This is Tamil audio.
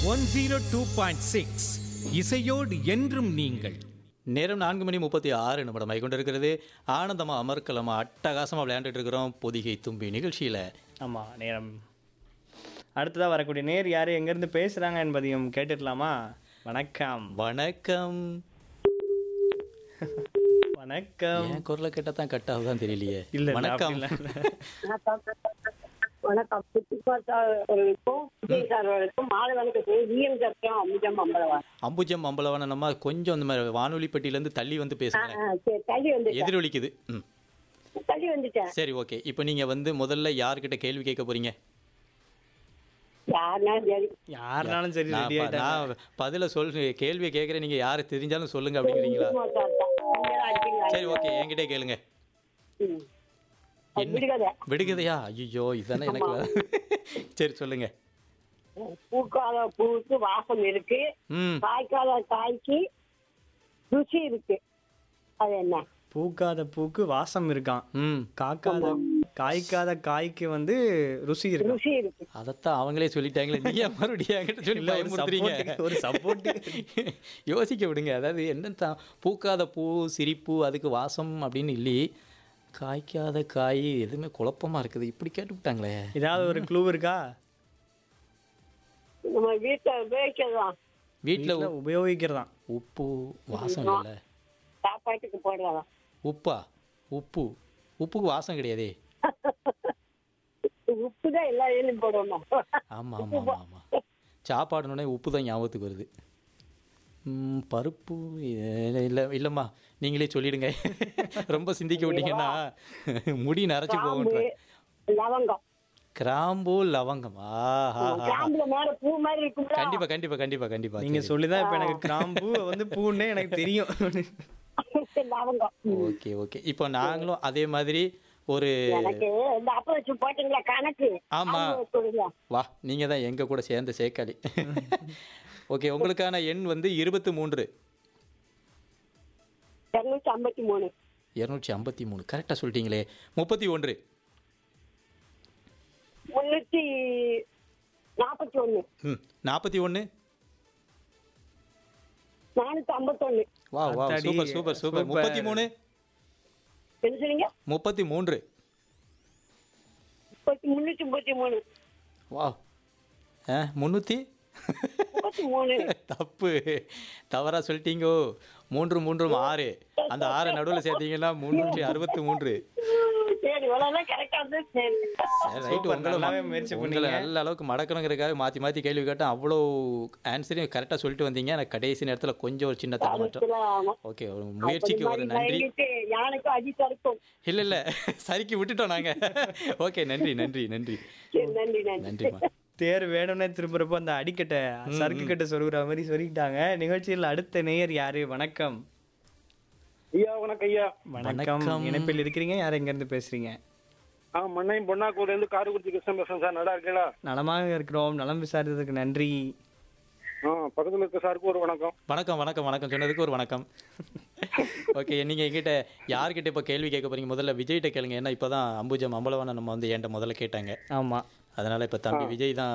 One zero two point six இசையோடு என்றும் நீங்கள் நேரம் நான்கு மணி முப்பத்தி ஆறு நிமிடம் கொண்டிருக்கிறது ஆனந்தமா அமர்க்கலமா அட்டகாசமா விளையாண்டுட்டு இருக்கிறோம் பொதிகை தும்பி நிகழ்ச்சியில ஆமாம் நேரம் அடுத்ததாக வரக்கூடிய நேர் யார் எங்கேருந்து பேசுகிறாங்க என்பதையும் கேட்டுடலாமா வணக்கம் வணக்கம் வணக்கம் என் குரலை கேட்டால் தான் கட் ஆகுதான் தெரியலையே இல்லை வணக்கம் வணக்கம் புத்திப்பா சார்களுக்கும் விஜய் சார்களுக்கும் மாலை வணக்கம் ஜிஎம் சத்தியம் அம்புஜம் அம்பலவான் அம்புஜம் அம்பலவானம்மா கொஞ்சம் இந்த மாதிரி வானொலி பெட்டியிலேருந்து தள்ளி வந்து பேசுங்க சரி தள்ளி வந்துட்டேன் எதிரொலிக்குது ம் தள்ளி வந்துட்டேன் சரி ஓகே இப்போ நீங்க வந்து முதல்ல யார்கிட்ட கேள்வி கேட்க போறீங்க யாருன்னா சரி யாருனாலும் சரி நான் ரெடி ப- ஆகிட்டாங்க நான் பதில சொல் கேள்வியை கேட்குறேன் நீங்க யாரை தெரிஞ்சாலும் சொல்லுங்க அப்படிங்கிறீங்களா சும்மா சார் தான். நீங்க தான் அடிப்பீங்களா? சரி ஓகே என்கிட்ட கேளுங்க ம். அது விடுகதை விடுகதையா ஐயோ இதானே எனக்கு சரி சொல்லுங்க பூக்கால பூவுக்கு வாசம் இருக்கு ம் காய்க்கால காய்க்கு ருசி இருக்கு அது என்ன பூக்காத பூக்கு வாசம் இருக்கான் ம் காக்காத காய்க்காத காய்க்கு வந்து ருசி இருக்கு ருசி இருக்கு அதைத்தான் அவங்களே சொல்லிட்டாங்களே நீ ஏன் மறுபடியும் என்கிட்ட சொல்லி இல்ல, ஒரு பயமுறுத்துறீங்க support- ஒரு support. யோசிக்க விடுங்க அதாவது என்ன தான் பூக்காத பூ சிரிப்பு அதுக்கு வாசம் அப்படின்னு இல்லையே காய்க்காத காய் எதுவுமே குழப்பமா இருக்குது இப்படி கேட்டு விட்டாங்களே ஏதாவது ஒரு க்ளூ இருக்கா நம்ம வீட்டை உபயோகிக்கிறதான் வீட்டில் வீட்ல உபயோகிக்கிறதாம் உப்பு வாசம் இல்லைல்ல சாப்பாட்டுக்கு போடுறதான் உப்பா உப்பு உப்புக்கு வாசம் கிடையாதே உப்பு தான் எல்லா இதுலையும் போடுவோம் ஆமாம் ஆமாம் ஆமாம் ஆமாம் சாப்பாடுனோடனே உப்பு தான் ஞாபகத்துக்கு வருது ம், பருப்பு இல்லை இல்லை இல்லைம்மா நீங்களே சொல்லிடுங்க ரொம்ப சிந்திக்க விட்டீங்கன்னா முடி நரைச்சி கிராம்பு போகுன்ற லவங்கம் கிராம்பு லவங்கம் ஆஹா கிராம்புல மேல பூ மாதிரி இருக்கும்ல கண்டிப்பா கண்டிப்பா கண்டிப்பா கண்டிப்பா நீங்க சொல்லிதான் இப்ப எனக்கு கிராம்பு வந்து பூன்னே எனக்கு தெரியும் லவங்கம் ஓகே ஓகே இப்போ நாங்களும் அதே மாதிரி ஒரு எனக்கு இந்த அப்ப வச்சு போட்டீங்களா கணக்கு ஆமா. அவங்க சொல்லுங்க வா நீங்க தான் எங்க கூட சேர்ந்த சேக்காளி ஓகே உங்களுக்கான எண் வந்து இருபத்து மூன்று இருநூத்தி ஐம்பத்தி மூணு இரநூற்றி ஐம்பத்தி மூணு கரெக்டாக சொல்லிட்டீங்களே முப்பத்தி ஒன்று முன்னூத்தி நாற்பத்தி ஒண்ணு ம் நாற்பத்தி ஒன்று நானூத்தி ஐம்பத்தொன்னு வா வா அத்தாடி, சூப்பர் சூப்பர் சூப்பர் சூப்பர். முப்பத்தி மூணு என்ன சொன்னீங்க முப்பத்தி மூன்று முப்பத்தி முன்னூத்தி முப்பத்தி மூணு வா ஆ முந்நூற்றி முப்பத்தி மூணு தப்பு தவறா சொல்லிட்டீங்கோ மூன்று மூன்றும் ஆறு அந்த ஆறு நடுவில் சேர்த்தீங்கன்னா முந்நூற்றி அறுபத்தி மூன்று சரி இவ்வளவுதான் கரெக்டா வந்து சரி ரைட் Super, உங்களை நல்லாவே முயற்சி உங்களை பண்ணீங்க. நல்ல அளவுக்கு மடக்கணுங்கிறதுக்காக மாற்றி மாற்றி கேள்வி கேட்டேன் அவ்வளோ ஆன்சரையும் கரெக்டாக சொல்லிட்டு வந்தீங்க எனக்கு கடைசி நேரத்தில் கொஞ்சம் ஒரு சின்ன தடமாற்றம் அதுல ஆமா. ஓகே ஒரு முயற்சிக்கு ஒரு அப்படி நன்றி மாதிரி பயந்துட்டு யானைக்கும் அடி தடுக்கும் இல்ல இல்ல சரிக்கு விட்டுட்டோம் நாங்க ஓகே நன்றி நன்றி நன்றி சரி நன்றி நன்றி நன்றிம்மா தேர் வேணும்னே திரும்புறப்போ அந்த அடிக்கட்டை சறுக்கு கட்டை சொருகிற மாதிரி சொருகிட்டாங்க நிகழ்ச்சியில் அடுத்த நேயர் யாரு வணக்கம் ஐயா வணக்கம் ஐயா வணக்கம் வணக்கம். இணைப்பில் இருக்கிறீங்க யார் எங்க இருந்து பேசுறீங்க ஆ மண்ணையும் பொன்னாக்கூர்ல இருந்து காரைக்குடி கிருஷ்ணன் பேசுறேன் சார் நல்லா இருக்கீங்களா நலமாக இருக்கிறோம் நலம் விசாரித்ததுக்கு நன்றி ஆ பக்கத்துல இருக்க சாருக்கு ஒரு வணக்கம் வணக்கம் வணக்கம் வணக்கம் சொன்னதுக்கு ஒரு வணக்கம் ஓகே நீங்க எங்கிட்ட யார்கிட்ட இப்போ கேள்வி கேட்க போறீங்க முதல்ல விஜய்கிட்ட கேளுங்க ஏன்னா இப்பதான் அம்புஜம் அம்பலவான நம்ம வந்து என்கிட்ட முதல்ல கேட்டாங்க ஆமா அதனால இப்ப தம்பி விஜய் தான்